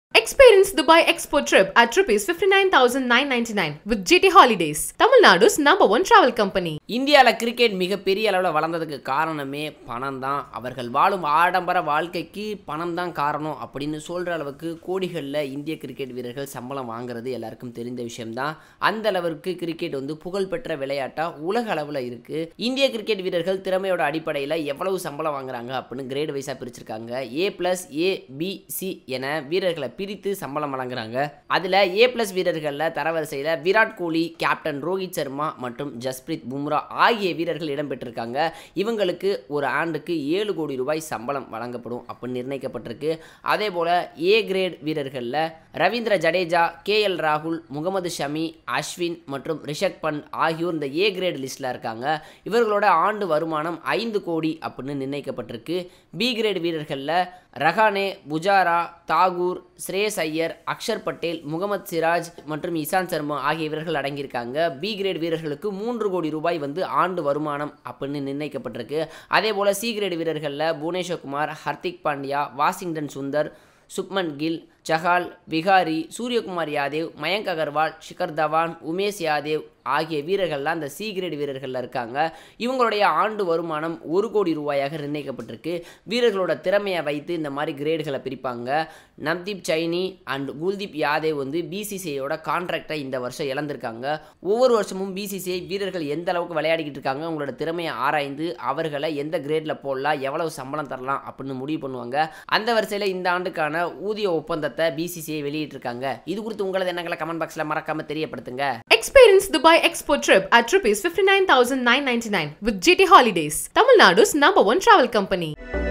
Experience Dubai Expo trip at rupees 59,999 with GT Holidays, Tamil Nadu's number one travel company. இந்தியாவில் cricket மிகப்பெரிய அளவில் வளர்ந்ததுக்கு காரணமே பணம் தான் அவர்கள் வாழும் ஆடம்பர வாழ்க்கைக்கு பணம் தான் காரணம் அப்படின்னு சொல்கிற அளவுக்கு கோடிகளில் இந்திய கிரிக்கெட் வீரர்கள் சம்பளம் வாங்குறது எல்லாருக்கும் தெரிந்த விஷயம்தான் அந்த அளவிற்கு கிரிக்கெட் வந்து புகழ்பெற்ற விளையாட்டாக உலக அளவில் இருக்குது இந்திய கிரிக்கெட் வீரர்கள் திறமையோட அடிப்படையில் எவ்வளவு சம்பளம் வாங்குறாங்க அப்படின்னு கிரேட் வைஸாக பிரிச்சிருக்காங்க A plus A B C என வீரர்களை பிரித்து சம்பளம் வழங்குறாங்க அதில் ஏ ப்ளஸ் வீரர்களில் தரவரிசையில் விராட் கோலி கேப்டன் ரோஹித் சர்மா மற்றும் ஜஸ்பிரீத் பும்ரா ஆகிய வீரர்கள் இடம்பெற்றிருக்காங்க இவங்களுக்கு ஒரு ஆண்டுக்கு ஏழு கோடி ரூபாய் சம்பளம் வழங்கப்படும் அப்படின்னு நிர்ணயிக்கப்பட்டிருக்கு அதே போல் ஏ கிரேட் வீரர்களில் ரவீந்திர ஜடேஜா கே எல் ராகுல் முகமது ஷமி அஸ்வின் மற்றும் ரிஷப் பண்ட் ஆகியோர் இந்த ஏ கிரேட் லிஸ்ட்டில் இருக்காங்க இவர்களோட ஆண்டு வருமானம் ஐந்து கோடி அப்படின்னு நிர்ணயிக்கப்பட்டிருக்கு பி கிரேட் வீரர்களில் ரஹானே புஜாரா தாகூர் ஸ்ரேயஸ் ஐயர் அக்ஷர் பட்டேல் முகமது சிராஜ் மற்றும் இசாந்த் சர்மா ஆகிய வீரர்கள் அடங்கியிருக்காங்க பி கிரேட் வீரர்களுக்கு மூன்று கோடி ரூபாய் வந்து ஆண்டு வருமானம் அப்படின்னு நிர்ணயிக்கப்பட்டிருக்கு அதே போல் சி கிரேட் வீரர்களில் புவனேஸ்வர் குமார் ஹர்திக் பாண்டியா வாஷிங்டன் சுந்தர் சுப்மன் கில் சஹால் விகாரி சூரியகுமார் யாதேவ் மயங்க் அகர்வால் ஷிகர் தவான் உமேஷ் யாதேவ் ஆகிய வீரர்கள்லாம் அந்த சி கிரேட் வீரர்களில் இருக்காங்க இவங்களுடைய ஆண்டு வருமானம் ஒரு கோடி ரூபாயாக நிர்ணயிக்கப்பட்டிருக்கு வீரர்களோட திறமையை வைத்து இந்த மாதிரி கிரேடுகளை பிரிப்பாங்க நவ்தீப் சைனி அண்ட் குல்தீப் யாதேவ் வந்து பிசிசிஐயோட கான்ட்ராக்டை இந்த வருஷம் இழந்திருக்காங்க ஒவ்வொரு வருஷமும் பிசிசிஐ வீரர்கள் எந்த அளவுக்கு விளையாடிக்கிட்டு இருக்காங்க அவங்களோட திறமையை ஆராய்ந்து அவர்களை எந்த கிரேடில் போடலாம் எவ்வளவு சம்பளம் தரலாம் அப்படின்னு முடிவு பண்ணுவாங்க அந்த வரிசையில் இந்த ஆண்டுக்கான ஊதிய ஒப்பந்தத்தை பிசிசிஐ வெளியிட்டிருக்காங்க இது குறித்து உங்களது எண்ணங்களை கமெண்ட் பாக்ஸில் மறக்காம தெரியப்படுத்துங்க Experience Dubai Expo trip at rupees 59,999 with GT Holidays, Tamil Nadu's number one travel company.